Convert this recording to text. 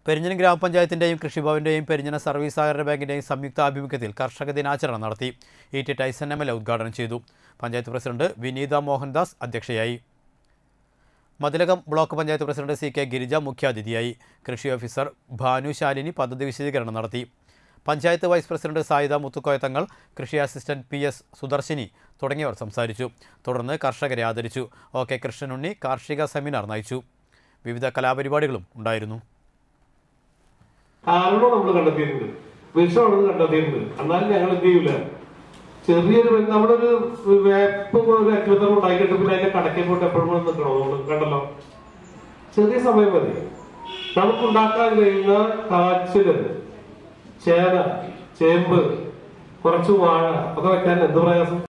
പെരിഞ്ഞനം ഗ്രാമപഞ്ചായത്തിൻ്റെയും കൃഷിഭവൻ്റെയും പെരിഞ്ഞനം സർവീസ് സഹകരണ ബാങ്കിൻ്റെയും സംയുക്ത ആഭിമുഖ്യത്തിൽ കർഷക ദിനാചരണം നടത്തി E T Tyson M L A ഉദ്ഘാടനം ചെയ്തു പഞ്ചായത്ത് പ്രസിഡന്റ് വിനീത മോഹൻദാസ് അധ്യക്ഷയായി Mathilakam block panchayat president C K Girija മുഖ്യാതിഥിയായി കൃഷി ഓഫീസർ ഭാനു ശാലിനി പദ്ധതി വിശദീകരണം നടത്തി പഞ്ചായത്ത് വൈസ് പ്രസിഡന്റ് സായിദ മുത്തുക്കോയത്തങ്ങൾ കൃഷി അസിസ്റ്റന്റ് പി എസ് സുദർശിനി തുടങ്ങിയവർ സംസാരിച്ചു തുടർന്ന് കർഷകരെ ആദരിച്ചു ഒ കെ കൃഷ്ണനുണ്ണി കാർഷിക സെമിനാർ നയിച്ചു വിവിധ കലാപരിപാടികളും ഉണ്ടായിരുന്നു കാരണം നമ്മൾ കണ്ടെത്തിയിട്ടുണ്ട് വിഷമാണെന്ന് കണ്ടെത്തിയിട്ടുണ്ട് എന്നാലും ഞങ്ങൾ എന്ത് ചെയ്യൂല ചെറിയൊരു നമ്മുടെ ഒരു വേപ്പ് ഒരു അക്യുത്തം ഉണ്ടാക്കിയിട്ട് പിന്നെ അതിന്റെ കടക്കെ പോയിട്ട് എപ്പോഴും നിൽക്കണോ നമ്മൾ കണ്ടല്ലോ ചെറിയ സമയം മതി നമുക്ക് ഉണ്ടാക്കാൻ കഴിയുന്ന കാച്ചില് ചേന ചേമ്പ് കുറച്ച് വാഴ ഒക്കെ വെക്കാൻ എന്ത് പ്രയാസം